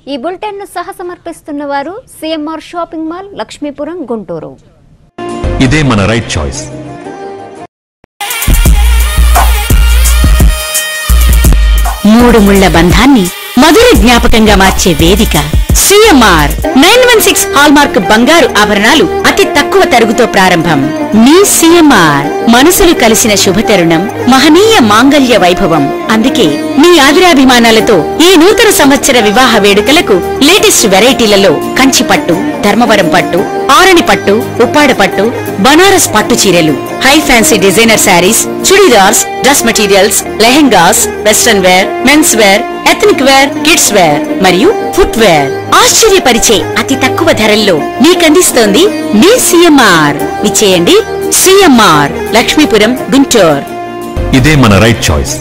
ఈ బులెటిన్ ను సహ సమర్పిస్తున్న వారు CMR shopping mall Lakshmipuram Guntur ఇదే మన రైట్ చాయిస్ మూడు ముళ్ల బంధాన్ని మధుర జ్ఞాపకంగా మార్చే వేదిక CMR nine one six hallmark బంగారు ఆభరణాలు అతి తక్కువ తరుగుతో ప్రారంభం మీ సిఎంఆర్ మనసులు కలిసిన శుభతరుణం మహనీయ మాంగళ్య వైభవం అందుకే మీ ఆదరాభిమానాలతో ఈ నూతన సంవత్సర వివాహ వేడుకలకు లేటెస్ట్ వెరైటీలలో కంచి పట్టు ధర్మవరం పట్టు ఆరణి పట్టు ఉప్పాడ పట్టు బనారస్ పట్టు చీరలు high fancy designer saris chudidars dress materials lehengas western wear mens wear ethnic wear kids wear మరియు ఫుట్ వేర్ ఆశ్చర్యపరిచే అతి తక్కువ ధరల్లో మీకందిస్తోంది మీ సిఎంఆర్ విచ్చేయండి సిఎంఆర్ లక్ష్మీపురం గుంటూరు ఇదే మన రైట్ చాయిస్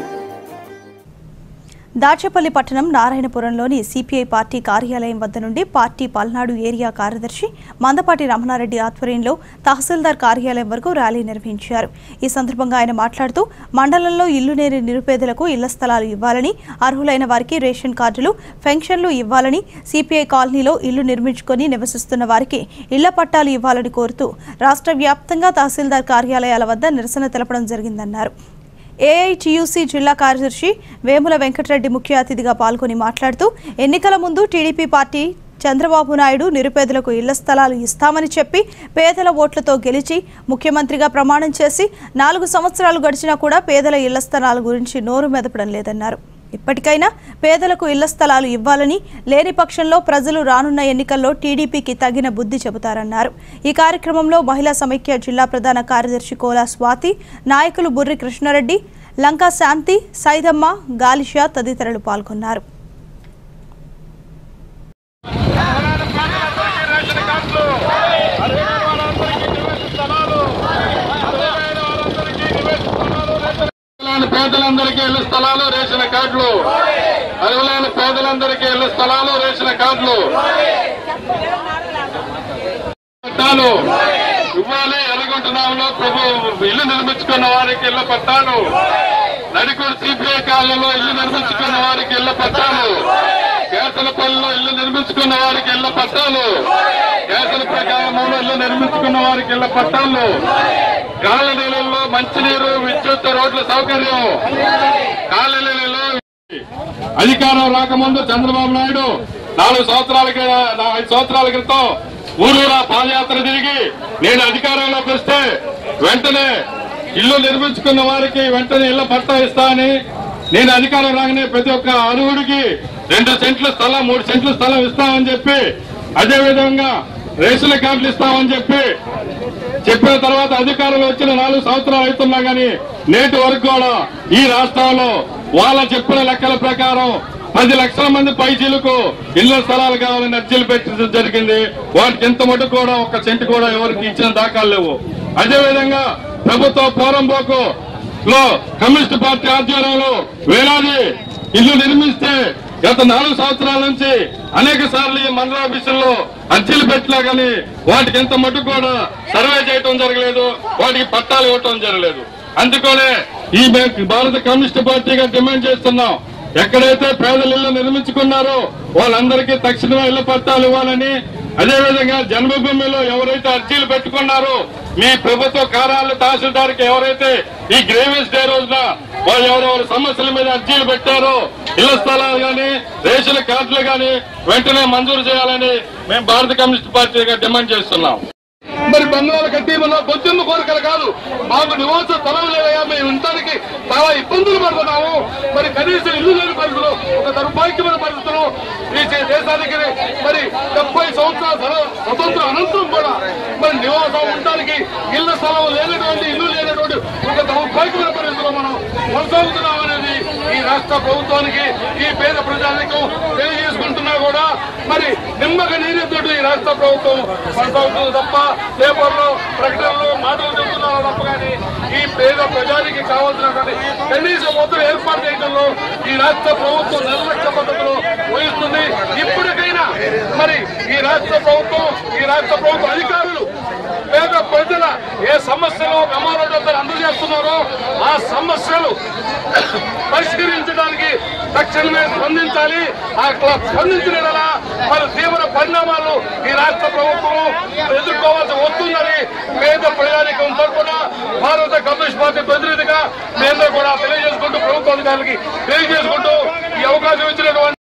దాచేపల్లి పట్టణం నారాయణపురంలోని సిపిఐ పార్టీ కార్యాలయం వద్ద నుండి పార్టీ పల్నాడు ఏరియా కార్యదర్శి మందపాటి రమణారెడ్డి ఆధ్వర్యంలో తహసీల్దార్ కార్యాలయం వరకు ర్యాలీ నిర్వహించారు ఈ సందర్భంగా ఆయన మాట్లాడుతూ మండలంలో ఇల్లు లేని నిరుపేదలకు ఇళ్ల స్థలాలు ఇవ్వాలని అర్హులైన వారికి రేషన్ కార్డులు పెన్షన్లు ఇవ్వాలని సిపిఐ కాలనీలో ఇల్లు నిర్మించుకొని నివసిస్తున్న వారికి ఇళ్ల పట్టాలు ఇవ్వాలని కోరుతూ రాష్ట్ర వ్యాప్తంగా తహసీల్దార్ కార్యాలయాల వద్ద నిరసన తెలపడం జరిగిందన్నారు ఏఐటియుసి జిల్లా కార్యదర్శి వేముల వెంకటరెడ్డి ముఖ్య అతిథిగా పాల్గొని మాట్లాడుతూ ఎన్నికల ముందు టీడీపీ పార్టీ చంద్రబాబు నాయుడు నిరుపేదలకు ఇళ్ల స్థలాలు ఇస్తామని చెప్పి పేదల ఓట్లతో గెలిచి ముఖ్యమంత్రిగా ప్రమాణం చేసి నాలుగు సంవత్సరాలు గడిచినా కూడా పేదల ఇళ్ల స్థలాల గురించి నోరు మెదపడం లేదన్నారు ఇప్పటికైనా పేదలకు ఇళ్ల స్థలాలు ఇవ్వాలని లేని పక్షంలో ప్రజలు రానున్న ఎన్నికల్లో టీడీపీకి తగిన బుద్ధి చెబుతారన్నారు ఈ కార్యక్రమంలో మహిళా సమైక్య జిల్లా ప్రధాన కార్యదర్శి కోలా స్వాతి నాయకులు బుర్రి కృష్ణారెడ్డి లంకా శాంతి సైదమ్మ గాలిషా తదితరులు పాల్గొన్నారు అర్హులైన పేదలందరికీ ఇళ్ల స్థలాలు రేషన్ కార్డులు అర్హులైన పేదలందరికీ ఇళ్ల స్థలాలు రేషన్ కార్డులు పట్టాలు ఇవ్వాలి ఎర్రగుంటనాంలో ప్రభు ఇల్లు నిర్మించుకున్న వారికి ఇళ్ల పట్టాలు నడికూరు సిపిఐ కాలంలో ఇల్లు నిర్మించుకున్న వారికి ఇళ్ల పట్టాలు కేసలపల్లిలో ఇల్లు నిర్మించుకున్న వారికి ఇళ్ల పట్టాలు కేసలపల్లి గ్రామంలో ఇల్లు నిర్మించుకున్న వారికి ఇళ్ల పట్టాలు కాలనీలలో మంచినీరు విద్యుత్ రోడ్ల సౌకర్యం కాలనీలలో అధికారం రాకముందు చంద్రబాబు నాయుడు నాలుగు సంవత్సరాల క్రి- నా- ఐదు సంవత్సరాల క్రితం ఊరూరా పాదయాత్ర తిరిగి నేను అధికారంలోకి వస్తే వెంటనే ఇల్లు నిర్మించుకున్న వారికి వెంటనే ఇళ్ల పట్టా ఇస్తా అని నేను అధికారం రాగానే ప్రతి ఒక్క అర్హుడికి రెండు సెంట్ల స్థలం మూడు సెంట్ల స్థలం ఇస్తామని చెప్పి అదే విధంగా రేషన్ కార్డులు ఇస్తామని చెప్పి చెప్పిన తర్వాత అధికారంలో వచ్చిన నాలుగు సంవత్సరాలు అవుతున్నా గానీ నేటి వరకు కూడా ఈ రాష్ట్రంలో వాళ్ళ చెప్పిన లెక్కల ప్రకారం పది లక్షల మంది పైచీలకు ఇళ్ల స్థలాలు కావాలని అర్జీలు పెట్టడం జరిగింది వాటికి ఇంత మటుకు కూడా ఒక సెంటు కూడా ఎవరికి ఇచ్చిన దాఖలు లేవు అదేవిధంగా ప్రభుత్వ పోరంబోకు లో కమ్యూనిస్ట్ పార్టీ ఆధ్వర్యంలో వేలాది ఇల్లు నిర్మిస్తే గత నాలుగు సంవత్సరాల నుంచి అనేక సార్లు ఈ మండల ఆఫీసుల్లో అర్జీలు పెట్టినా కానీ వాటికి ఎంత మటుకు కూడా సర్వే చేయటం జరగలేదు వాటికి పట్టాలు ఇవ్వటం జరగలేదు అందుకనే ఈ మే- భారత కమ్యూనిస్ట్ పార్టీగా డిమాండ్ చేస్తున్నాం ఎక్కడైతే పేదలు ఇళ్లు నిర్మించుకున్నారో వాళ్ళందరికీ తక్షణమే ఇళ్ల పట్టాలు ఇవ్వాలని అదేవిధంగా జన్మభూమిలో ఎవరైతే అర్జీలు పెట్టుకున్నారో మీ ప్రభుత్వ కార్యాలయ తహసీల్దార్కి ఎవరైతే ఈ గ్రేవెన్స్ డే రోజున వాళ్ళు ఎవరెవరు సమస్యల మీద అర్జీలు పెట్టారో ఇళ్ల స్థలాలు గాని రేషన్ కార్డులు గాని వెంటనే మంజూరు చేయాలని మేము భారత కమ్యూనిస్ట్ పార్టీగా డిమాండ్ చేస్తున్నాం మరి బంగారు కట్టి మన బొచ్చెమ్మ కోరికలు కాదు మాకు నివాస స్థలం లేదయా మేము ఉండటానికి చాలా ఇబ్బందులు పడుతున్నాము మరి కనీసం ఇల్లు లేని పరిస్థితులు ఒక దౌర్భాగ్యమైన పరిస్థితులు ఈ దే- దేశానికి మరి డెబ్బై సంవత్సరాల స్వ- స్వతంత్ర అనంతరం కూడా మరి నివాసం ఉండటానికి ఇళ్ల స్థలం లేనటువంటి ఇల్లు లేనటువంటి ఒక దౌర్భాగ్యమైన పరిస్థితుల్లో మనం కొనసాగుతున్నాం అనేది ఈ రాష్ట్ర ప్రభుత్వానికి ఈ పేద ప్రజానికం తెలియజేసుకుంటున్నా కూడా మరి నిమ్మక నీరెత్తుడు ఈ రాష్ట్ర ప్రభుత్వం కొనసాగుతుంది తప్ప పేపర్లో ప్రకటనలో మాటలు చెబుతున్నారు తప్ప కానీ ఈ పేద ప్రజానికి కావాల్సినటువంటి కనీస మొత్తం ఏర్పాటు చేయడంలో ఈ రాష్ట్ర ప్రభుత్వం నిర్లక్ష్య పద్ధతిలో వహిస్తుంది ఇప్పటికైనా మరి ఈ రాష్ట్ర ప్రభుత్వం ఈ రాష్ట్ర ప్రభుత్వ అధికారులు పేద ప్రజల ఏ సమస్యలు మెమోరాండం అందజేస్తున్నారో ఆ సమస్యలు పరిష్కరించడానికి తక్షణమే స్పందించాలి అట్లా స్పందించిన యెడల మరి తీవ్ర పరిణామాలు ఈ రాష్ట్ర ప్రభుత్వం ఎదుర్కోవాల్సి వస్తుందని పేద ప్రజానికం తరఫున భారత కమ్యూనిస్ట్ పార్టీ ప్రతినిధిగా మేము కూడా తెలియజేసుకుంటూ ప్రభుత్వ అధికారులకి తెలియజేసుకుంటూ ఈ అవకాశం ఇచ్చినటువంటి